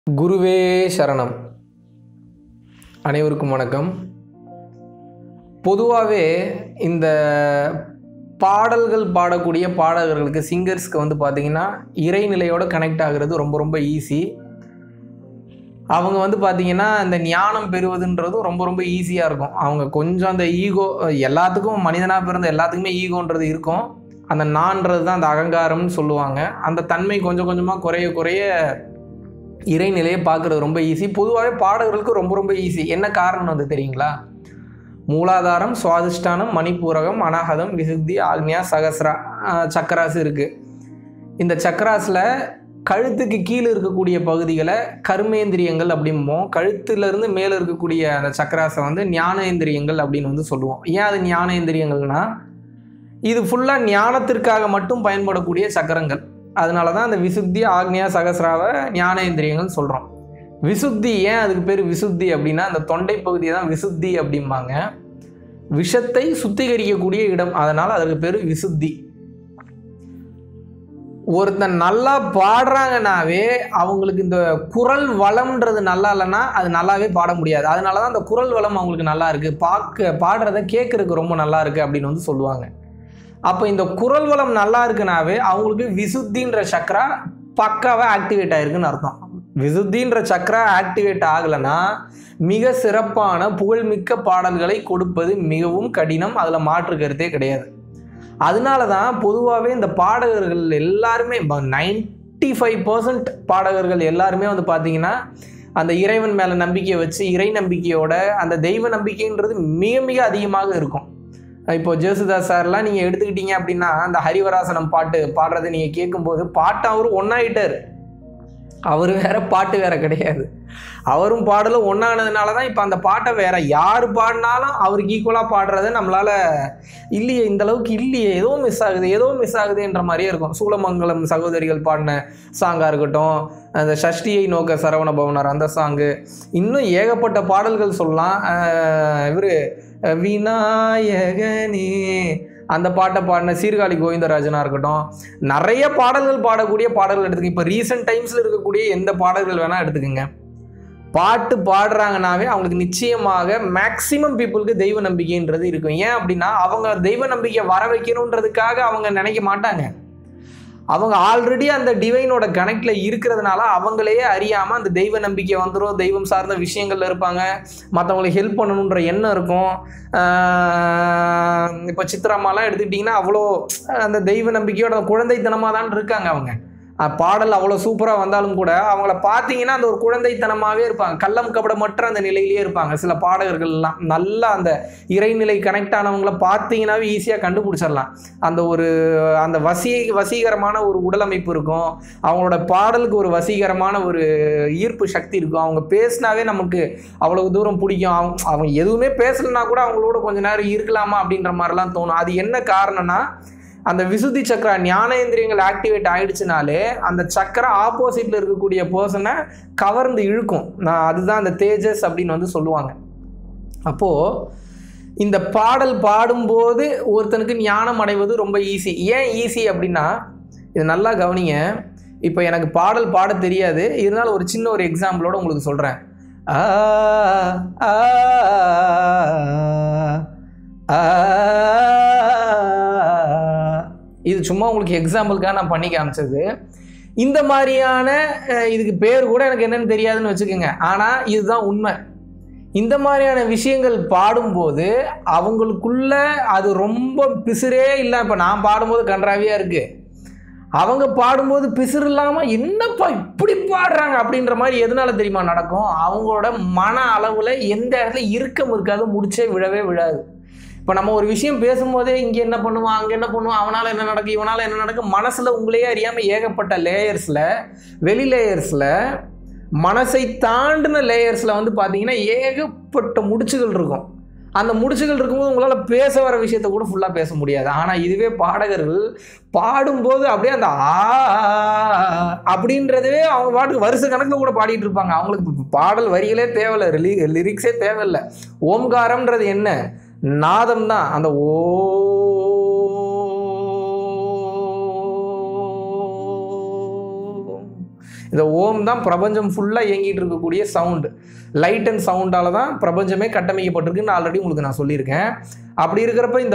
குருவே சரணம் அனைவருக்கும் வணக்கம் பொதுவாகவே இந்த பாடல்கள் பாடக்கூடிய பாடகர்களுக்கு சிங்கர்ஸ்க்கு வந்து பார்த்திங்கன்னா இறைநிலையோட கனெக்ட் ஆகுறது ரொம்ப ரொம்ப ஈஸி அவங்க வந்து பார்த்திங்கன்னா இந்த ஞானம் பெறுவதுன்றதும் ரொம்ப ரொம்ப ஈஸியாக இருக்கும் அவங்க கொஞ்சம் அந்த ஈகோ எல்லாத்துக்கும் மனிதனாக பிறந்த எல்லாத்துக்குமே ஈகோன்றது இருக்கும் அந்த நான்றது தான் அந்த அகங்காரம்னு சொல்லுவாங்க அந்த தன்மை கொஞ்சம் கொஞ்சமாக குறைய குறைய இறைநிலையை பார்க்குறது ரொம்ப ஈஸி பொதுவாகவே பாடகர்களுக்கு ரொம்ப ரொம்ப ஈஸி என்ன காரணம் வந்து தெரியுங்களா மூலாதாரம் சுவாதிஷ்டானம் மணிப்பூரகம் அனாகதம் விசுத்தி ஆக்னியா சகஸ்ரா ஆஹ் சக்கராஸ் இருக்குது இந்த சக்கராஸில் கழுத்துக்கு கீழே இருக்கக்கூடிய பகுதிகளை கர்மேந்திரியங்கள் அப்படிம்போம் கழுத்துலேருந்து மேலே இருக்கக்கூடிய அந்த சக்கராஸை வந்து ஞானேந்திரியங்கள் அப்படின்னு வந்து சொல்லுவோம் ஏன் அது ஞானேந்திரியங்கள்னா இது ஃபுல்லாக ஞானத்திற்காக மட்டும் பயன்படக்கூடிய சக்கரங்கள் அதனால தான் அந்த விசுத்தி ஆக்னியா சகசிராவை ஞானேந்திரியங்கள் சொல்கிறோம் விசுத்தி ஏன் அதுக்கு பேர் விசுத்தி அப்படின்னா அந்த தொண்டை பகுதியை தான் விசுத்தி அப்படிம்பாங்க விஷத்தை சுத்திகரிக்கக்கூடிய இடம் அதனால் அதற்கு பேர் விசுத்தி ஒருத்தன் நல்லா பாடுறாங்கனாவே அவங்களுக்கு இந்த குரல் வளம்ன்றது நல்லா இல்லைன்னா அது நல்லாவே பாட முடியாது அதனால தான் அந்த குரல் வளம் அவங்களுக்கு நல்லா இருக்குது பார்க்க பாடுறத கேட்குறதுக்கு ரொம்ப நல்லா இருக்குது அப்படின்னு வந்து சொல்லுவாங்க அப்போ இந்த குரல் வளம் நல்லா இருக்குனாவே அவங்களுக்கு விசுத்தின்ற சக்கரா பக்காவாக ஆக்டிவேட் ஆயிருக்குன்னு அர்த்தம் விசுத்தின்ற சக்கரா ஆக்டிவேட் ஆகலைன்னா மிக சிறப்பான புகழ்மிக்க பாடல்களை கொடுப்பது மிகவும் கடினம் அதில் மாற்று கருத்தே கிடையாது அதனால தான் பொதுவாகவே இந்த பாடகர்கள் எல்லாருமே நைன்டி ஃபைவ் பர்சன்ட் பாடகர்கள் எல்லாருமே வந்து பார்த்தீங்கன்னா அந்த இறைவன் மேலே நம்பிக்கையை வச்சு இறை நம்பிக்கையோட அந்த தெய்வ நம்பிக்கைன்றது மிக மிக அதிகமாக இருக்கும் இப்போ ஜேசுதாஸ் சார்லாம் நீங்கள் எடுத்துக்கிட்டீங்க அப்படின்னா அந்த ஹரிவராசனம் பாட்டு பாடுறதை நீங்கள் கேட்கும்போது பாட்டு அவர் ஒன்றாயிட்டார் அவர் வேற பாட்டு வேற கிடையாது அவரும் பாடலும் ஒன்றானதுனால தான் இப்போ அந்த பாட்டை வேற யார் பாடினாலும் அவருக்கு ஈக்குவலாக பாடுறத நம்மளால் இல்லையே இந்த அளவுக்கு இல்லையே ஏதோ மிஸ் ஆகுது ஏதோ மிஸ் ஆகுதுன்ற மாதிரியே இருக்கும் சூலமங்கலம் சகோதரிகள் பாடின சாங்காக இருக்கட்டும் அந்த சஷ்டியை நோக்க சரவண பவனர் அந்த சாங்கு இன்னும் ஏகப்பட்ட பாடல்கள் சொல்லலாம் இவர் விநாயகனே அந்த பாட்டை பாடின சீர்காழி கோவிந்தராஜனாக இருக்கட்டும் நிறைய பாடல்கள் பாடக்கூடிய பாடல்கள் எடுத்துக்க இப்போ ரீசெண்ட் டைம்ஸில் இருக்கக்கூடிய எந்த பாடல்கள் வேணால் எடுத்துக்கோங்க பாட்டு பாடுறாங்கனாவே அவங்களுக்கு நிச்சயமாக மேக்சிமம் பீப்புளுக்கு தெய்வ நம்பிக்கைன்றது இருக்கும் ஏன் அப்படின்னா அவங்க தெய்வ நம்பிக்கை வர வைக்கணுன்றதுக்காக அவங்க நினைக்க மாட்டாங்க அவங்க ஆல்ரெடி அந்த டிவைனோட கனெக்டில் இருக்கிறதுனால அவங்களே அறியாமல் அந்த தெய்வ நம்பிக்கை வந்துடும் தெய்வம் சார்ந்த விஷயங்கள்ல இருப்பாங்க மற்றவங்களுக்கு ஹெல்ப் பண்ணணுன்ற எண்ணம் இருக்கும் இப்போ சித்ராமாலாம் எடுத்துக்கிட்டிங்கன்னா அவ்வளோ அந்த தெய்வ நம்பிக்கையோட அந்த குழந்தைத்தனமாக தான் இருக்காங்க அவங்க பாடல் அவ்வளோ சூப்பராக வந்தாலும் கூட அவங்கள பார்த்தீங்கன்னா அந்த ஒரு குழந்தைத்தனமாகவே இருப்பாங்க கள்ளம் கபடமற்ற அந்த நிலையிலேயே இருப்பாங்க சில பாடகர்கள்லாம் நல்லா அந்த இறைநிலை கனெக்ட் ஆனவங்கள பார்த்தீங்கன்னாவே ஈஸியாக கண்டுபிடிச்சிடலாம் அந்த ஒரு அந்த வசி வசீகரமான ஒரு உடலமைப்பு இருக்கும் அவங்களோட பாடலுக்கு ஒரு வசீகரமான ஒரு ஈர்ப்பு சக்தி இருக்கும் அவங்க பேசினாவே நமக்கு அவ்வளவு தூரம் பிடிக்கும் அவங்க அவங்க எதுவுமே பேசலைன்னா கூட அவங்களோட கொஞ்ச நேரம் இருக்கலாமா அப்படின்ற மாதிரிலாம் தோணும் அது என்ன காரணம்னா அந்த விசுத்தி சக்கரா ஞானேந்திரியங்கள் ஆக்டிவேட் ஆயிடுச்சுனாலே அந்த சக்கரை ஆப்போசிட்ல இருக்கக்கூடிய பர்சனை கவர்ந்து இழுக்கும் நான் அதுதான் அந்த தேஜஸ் அப்படின்னு வந்து சொல்லுவாங்க அப்போது இந்த பாடல் பாடும்போது ஒருத்தனுக்கு ஞானம் அடைவது ரொம்ப ஈஸி ஏன் ஈஸி அப்படின்னா இது நல்லா கவனிங்க இப்போ எனக்கு பாடல் பாட தெரியாது இருந்தாலும் ஒரு சின்ன ஒரு எக்ஸாம்பிளோட உங்களுக்கு சொல்கிறேன் ஆ ஆ ஆ இது சும்மா உங்களுக்கு எக்ஸாம்பிளுக்காக நான் பண்ணி காமிச்சது இந்த மாதிரியான இதுக்கு பேர் கூட எனக்கு என்னன்னு தெரியாதுன்னு வச்சுக்கோங்க ஆனால் இதுதான் உண்மை இந்த மாதிரியான விஷயங்கள் பாடும்போது அவங்களுக்குள்ள அது ரொம்ப பிசுரே இல்லை இப்போ நான் பாடும்போது கன்றாவியாக இருக்குது அவங்க பாடும்போது பிசுறு இல்லாமல் என்னப்பா இப்படி பாடுறாங்க அப்படின்ற மாதிரி எதனால தெரியுமா நடக்கும் அவங்களோட மன அளவில் எந்த இடத்துல இறுக்கம் இருக்காது முடிச்சே விழவே விழாது இப்போ நம்ம ஒரு விஷயம் பேசும்போதே இங்கே என்ன பண்ணுவான் அங்கே என்ன பண்ணுவான் அவனால் என்ன நடக்கும் இவனால் என்ன நடக்கும் மனசில் உங்களையே அறியாமல் ஏகப்பட்ட லேயர்ஸில் வெளி லேயர்ஸில் மனசை தாண்டின லேயர்ஸில் வந்து பார்த்தீங்கன்னா ஏகப்பட்ட முடிச்சுகள் இருக்கும் அந்த முடிச்சுகள் இருக்கும்போது உங்களால் பேச வர விஷயத்த கூட ஃபுல்லாக பேச முடியாது ஆனால் இதுவே பாடகர்கள் பாடும்போது அப்படியே அந்த ஆ அப்படின்றதவே அவங்க பாட்டுக்கு வருஷ கணக்கில் கூட பாடிட்டு இருப்பாங்க அவங்களுக்கு பாடல் வரிகளே தேவையில்லை லிரிக்ஸே தேவையில்லை ஓம்காரம்ன்றது என்ன நாதம் தான் அந்த ஓ இந்த ஓம் தான் பிரபஞ்சம் ஃபுல்லாக இயங்கிட்டு இருக்கக்கூடிய சவுண்டு லைட் அண்ட் சவுண்டால தான் பிரபஞ்சமே கட்டமைக்கப்பட்டிருக்குன்னு ஆல்ரெடி உங்களுக்கு நான் சொல்லியிருக்கேன் அப்படி இருக்கிறப்ப இந்த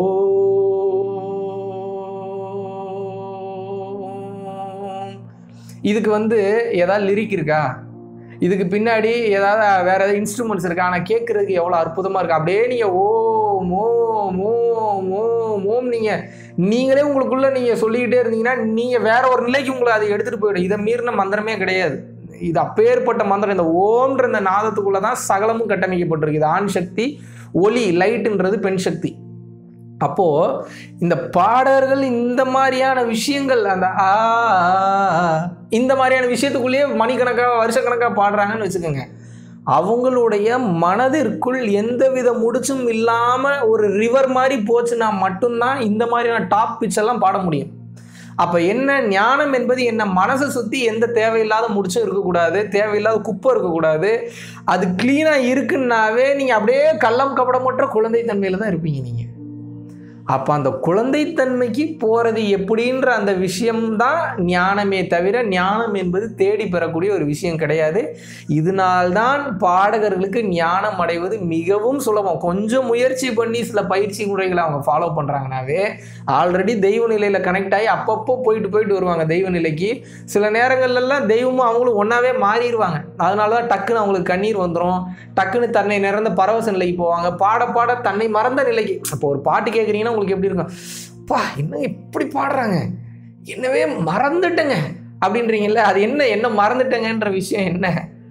ஓம் இதுக்கு வந்து ஏதாவது லிரிக் இருக்கா இதுக்கு பின்னாடி ஏதாவது வேற ஏதாவது இன்ஸ்ட்ருமெண்ட்ஸ் இருக்கா ஆனால் கேட்குறதுக்கு எவ்வளோ அற்புதமாக இருக்கு அப்படியே நீங்கள் ஓம் ஓம் ஓம் ஓம் ஓம் நீங்கள் நீங்களே உங்களுக்குள்ள நீங்கள் சொல்லிக்கிட்டே இருந்தீங்கன்னா நீங்கள் வேற ஒரு நிலைக்கு உங்களை அதை எடுத்துகிட்டு போயிடும் இதை மீறின மந்திரமே கிடையாது இது அப்பேற்பட்ட மந்திரம் இந்த ஓம்ன்ற இந்த நாதத்துக்குள்ள தான் சகலமும் கட்டமைக்கப்பட்டிருக்கு இது ஆண் சக்தி ஒளி லைட்டுன்றது பெண் சக்தி அப்போ இந்த பாடகர்கள் இந்த மாதிரியான விஷயங்கள் அந்த ஆ ஆ, ஆ, இந்த மாதிரியான விஷயத்துக்குள்ளேயே மணிக்கணக்காக வருஷக்கணக்காக பாடுறாங்கன்னு வச்சுக்கோங்க அவங்களுடைய மனதிற்குள் எந்தவித முடிச்சும் இல்லாமல் ஒரு ரிவர் மாதிரி போச்சுன்னா மட்டும்தான் இந்த மாதிரியான டாப் பிச் எல்லாம் பாட முடியும் அப்போ என்ன ஞானம் என்பது என்ன மனசை சுற்றி எந்த தேவையில்லாத முடிச்சும் இருக்கக்கூடாது தேவையில்லாத குப்பை இருக்கக்கூடாது அது க்ளீனாக இருக்குன்னாவே நீங்கள் அப்படியே கள்ளம் கபடமற்ற குழந்தைத்தன்மையில் தான் இருப்பீங்க நீங்கள் அப்போ அந்த குழந்தைத்தன்மைக்கு போகிறது எப்படின்ற அந்த விஷயம்தான் ஞானமே தவிர ஞானம் என்பது தேடி பெறக்கூடிய ஒரு விஷயம் கிடையாது இதனால்தான் பாடகர்களுக்கு ஞானம் அடைவது மிகவும் சுலபம் கொஞ்சம் முயற்சி பண்ணி சில பயிற்சி முறைகளை அவங்க ஃபாலோ பண்ணுறாங்கனாவே ஆல்ரெடி தெய்வ நிலையில் கனெக்ட் ஆகி அப்பப்போ போயிட்டு போயிட்டு வருவாங்க தெய்வ நிலைக்கு சில நேரங்கள்லாம் தெய்வமும் அவங்களும் ஒன்றாவே மாறிடுவாங்க அதனால தான் டக்குன்னு அவங்களுக்கு கண்ணீர் வந்துடும் டக்குன்னு தன்னை நிறந்த பரவச நிலைக்கு போவாங்க பாட பாட தன்னை மறந்த நிலைக்கு இப்போ ஒரு பாட்டு கேட்குறீங்கன்னா உங்களுக்கு எப்படி இருக்கும் பா என்ன இப்படி பாடுறாங்க என்னவே மறந்துட்டேங்க அப்படின்றீங்கல்ல அது என்ன என்ன மறந்துட்டேங்கன்ற விஷயம் என்ன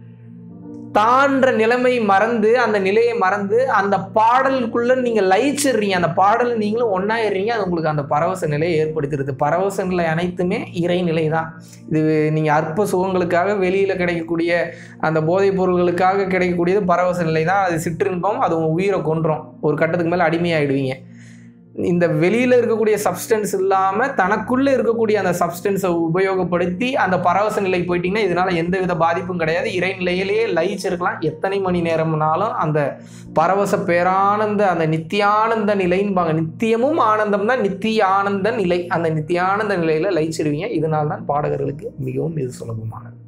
தான்ற நிலைமை மறந்து அந்த நிலையை மறந்து அந்த பாடலுக்குள்ள நீங்க லயிச்சிடுறீங்க அந்த பாடல் நீங்களும் ஒன்னாயிடுறீங்க அது உங்களுக்கு அந்த பரவச நிலையை ஏற்படுத்திடுது பரவச நிலை அனைத்துமே இறைநிலை தான் இது நீங்க அற்ப சுகங்களுக்காக வெளியில கிடைக்கக்கூடிய அந்த போதைப் பொருள்களுக்காக கிடைக்கக்கூடியது பரவச நிலை தான் அது சிற்றின்பம் அது உங்க உயிரை கொன்றும் ஒரு கட்டத்துக்கு மேல அடிமையாயிடுவீங்க இந்த வெளியில இருக்கக்கூடிய சப்ஸ்டன்ஸ் இல்லாம தனக்குள்ள இருக்கக்கூடிய அந்த சப்ஸ்டன்ஸை உபயோகப்படுத்தி அந்த பரவச நிலைக்கு போயிட்டீங்கன்னா இதனால எந்தவித பாதிப்பும் கிடையாது இறைநிலையிலேயே லயிச்சிருக்கலாம் எத்தனை மணி நேரம்னாலும் அந்த பரவச பேரானந்த அந்த நித்தியானந்த நிலைன்பாங்க நித்தியமும் ஆனந்தம் தான் நித்திய ஆனந்த நிலை அந்த நித்தியானந்த நிலையில லயிச்சிருவீங்க இதனால தான் பாடகர்களுக்கு மிகவும் இது சுலபமானது